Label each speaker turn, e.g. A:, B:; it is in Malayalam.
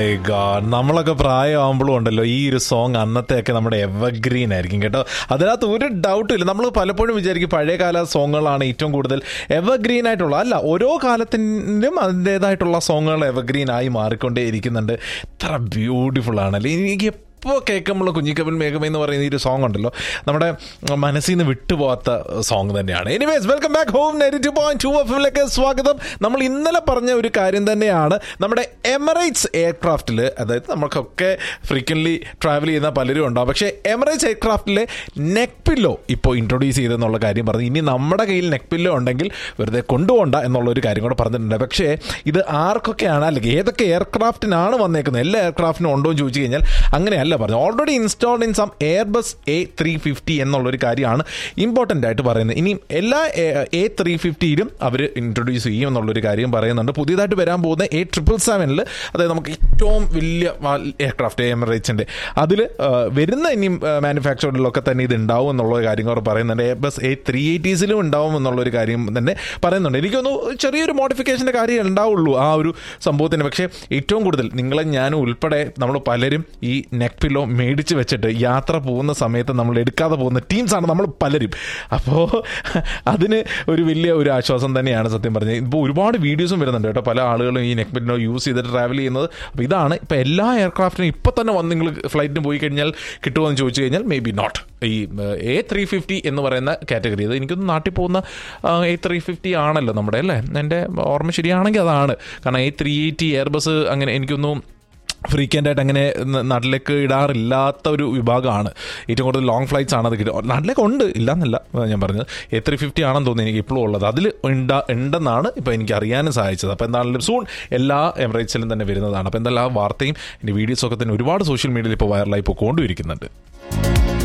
A: My God. നമ്മളൊക്കെ പ്രായമാകുമ്പോഴും ഉണ്ടല്ലോ ഈ ഒരു സോങ് അന്നത്തെയൊക്കെ നമ്മുടെ എവർഗ്രീൻ ആയിരിക്കും കേട്ടോ അതിനകത്ത് ഒരു ഡൗട്ടും ഇല്ല നമ്മൾ പലപ്പോഴും വിചാരിക്കും പഴയകാല സോങ്ങുകളാണ് ഏറ്റവും കൂടുതൽ എവർഗ്രീൻ ആയിട്ടുള്ള അല്ല ഓരോ കാലത്തിനും അതിൻ്റെതായിട്ടുള്ള സോങ്ങുകൾ എവർഗ്രീൻ ആയി മാറിക്കൊണ്ടേ ഇരിക്കുന്നുണ്ട് ഇത്ര ബ്യൂട്ടിഫുൾ ആണല്ലേ എനിക്ക് ഇപ്പോൾ കേൾക്കുമ്പോൾ കുഞ്ഞിക്കപ്പൻ മേഘമ എന്ന് പറയുന്ന ഈ ഒരു സോങ് ഉണ്ടല്ലോ നമ്മുടെ മനസ്സിൽ നിന്ന് വിട്ടുപോകാത്ത സോങ് തന്നെയാണ് anyways welcome back home negative point two എഫിലേക്ക് സ്വാഗതം നമ്മൾ ഇന്നലെ പറഞ്ഞ ഒരു കാര്യം തന്നെയാണ് നമ്മുടെ എമറേറ്റ്സ് എയർക്രാഫ്റ്റിൽ അതായത് നമുക്കൊക്കെ ഫ്രീക്വൻലി ട്രാവൽ ചെയ്യുന്ന പലരും ഉണ്ടാവും പക്ഷേ എമറേറ്റ്സ് എയർക്രാഫ്റ്റിലെ നെക്ക് പില്ലോ ഇപ്പോൾ ഇൻട്രൊഡ്യൂസ് ചെയ്തെന്നുള്ള കാര്യം പറഞ്ഞു ഇനി നമ്മുടെ കയ്യിൽ നെക്ക് പില്ലോ ഉണ്ടെങ്കിൽ വെറുതെ കൊണ്ടുപോകണ്ട എന്നുള്ള ഒരു കാര്യം കൂടെ പറഞ്ഞിട്ടുണ്ട് പക്ഷേ ഇത് ആർക്കൊക്കെയാണ് അല്ലെങ്കിൽ ഏതൊക്കെ എയർക്രാഫ്റ്റിനാണ് വന്നേക്കുന്നത് എല്ലാ എയർക്രാഫ്റ്റിനും ഉണ്ടോ എന്ന് ചോദിച്ചു കഴിഞ്ഞാൽ അങ്ങനെയല്ല പറഞ്ഞു already installed in some Airbus A three fifty എന്നുള്ളൊരു കാര്യമാണ് ഇമ്പോർട്ടൻ്റ് ആയിട്ട് പറയുന്നത് ഇനി എല്ലാ എ ത്രീ ഫിഫ്റ്റിയിലും അവർ ഇൻട്രൊഡ്യൂസ് ചെയ്യും എന്നുള്ളൊരു കാര്യം പറയുന്നുണ്ട് പുതിയതായിട്ട് വരാൻ പോകുന്ന എ ട്രിപ്പിൾ സെവനിൽ അതായത് നമുക്ക് ഏറ്റവും വലിയ എയർക്രാഫ്റ്റ് എമറേറ്റ്സിൻ്റെ അതിൽ വരുന്ന ഇനി മാനുഫാക്ചറിലൊക്കെ തന്നെ ഇത് ഉണ്ടാവും എന്നുള്ള കാര്യം കൂടെ പറയുന്നുണ്ട് എയർബസ് എ ത്രീ എയ്റ്റീസിലും ഉണ്ടാവും എന്നുള്ളൊരു കാര്യം തന്നെ പറയുന്നുണ്ട് എനിക്കൊന്ന് ചെറിയൊരു മോഡിഫിക്കേഷൻ്റെ കാര്യം ഉണ്ടാവുള്ളൂ ആ ഒരു സംഭവത്തിന് പക്ഷേ ഏറ്റവും കൂടുതൽ നിങ്ങളെ ഞാനും ഉൾപ്പെടെ നമ്മൾ പലരും ഈ നെക്ക് പില്ലോ മേടിച്ച് വെച്ചിട്ട് യാത്ര പോകുന്ന സമയത്ത് നമ്മൾ എടുക്കാതെ പോകുന്ന ടീംസാണ് നമ്മൾ പലരും അപ്പോൾ അതിന് ഒരു വലിയ ഒരു ആശ്വാസം തന്നെയാണ് സത്യം പറഞ്ഞത് ഇപ്പോൾ ഒരുപാട് വീഡിയോസും വരുന്നുണ്ട് കേട്ടോ പല ആളുകളും ഈ നെക്ക് പില്ലോ യൂസ് ചെയ്തിട്ട് ട്രാവൽ ചെയ്യുന്നത് അപ്പോൾ ഇതാണ് ഇപ്പോൾ എല്ലാ എയർക്രാഫ്റ്റിനും ഇപ്പോൾ തന്നെ വന്ന് നിങ്ങൾ ഫ്ലൈറ്റിന് പോയി കഴിഞ്ഞാൽ കിട്ടുമോ എന്ന് ചോദിച്ചു കഴിഞ്ഞാൽ മേ ബി നോട്ട് ഈ എ ത്രീ ഫിഫ്റ്റി എന്ന് പറയുന്ന കാറ്റഗറി അത് എനിക്കൊന്ന് നാട്ടിൽ പോകുന്ന എ ത്രീ ഫിഫ്റ്റി ആണല്ലോ നമ്മുടെ അല്ലേ എൻ്റെ ഓർമ്മ ശരിയാണെങ്കിൽ അതാണ് കാരണം എ ത്രീ എയ്റ്റി എയർബസ് അങ്ങനെ എനിക്കൊന്നും ഫ്രീക്വൻ്റ് ആയിട്ട് അങ്ങനെ നാട്ടിലേക്ക് ഇടാറില്ലാത്ത ഒരു വിഭാഗമാണ് ഏറ്റവും കൂടുതൽ ലോങ് ഫ്ലൈറ്റ്സ് ആണ് അത് കിട്ടുക നാട്ടിലേക്ക് ഉണ്ട് ഇല്ലയെന്നല്ല ഞാൻ പറഞ്ഞത് എ ത്രീ ഫിഫ്റ്റി ആണെന്ന് തോന്നുന്നു എനിക്ക് ഇപ്പോഴും ഉള്ളത് അതിൽ ഉണ്ട ഉണ്ടെന്നാണ് ഇപ്പോൾ എനിക്ക് അറിയാനും സാധിച്ചത് അപ്പോൾ എന്താണെങ്കിലും സൂൺ എല്ലാ എമിറേറ്റ്സിലും തന്നെ വരുന്നതാണ് അപ്പോൾ എന്തായാലും ആ വാർത്തയും എൻ്റെ വീഡിയോസൊക്കെ തന്നെ ഒരുപാട് സോഷ്യൽ മീഡിയയിൽ ഇപ്പോൾ വൈറലായി പോയിക്കൊണ്ടിരിക്കുന്നുണ്ട്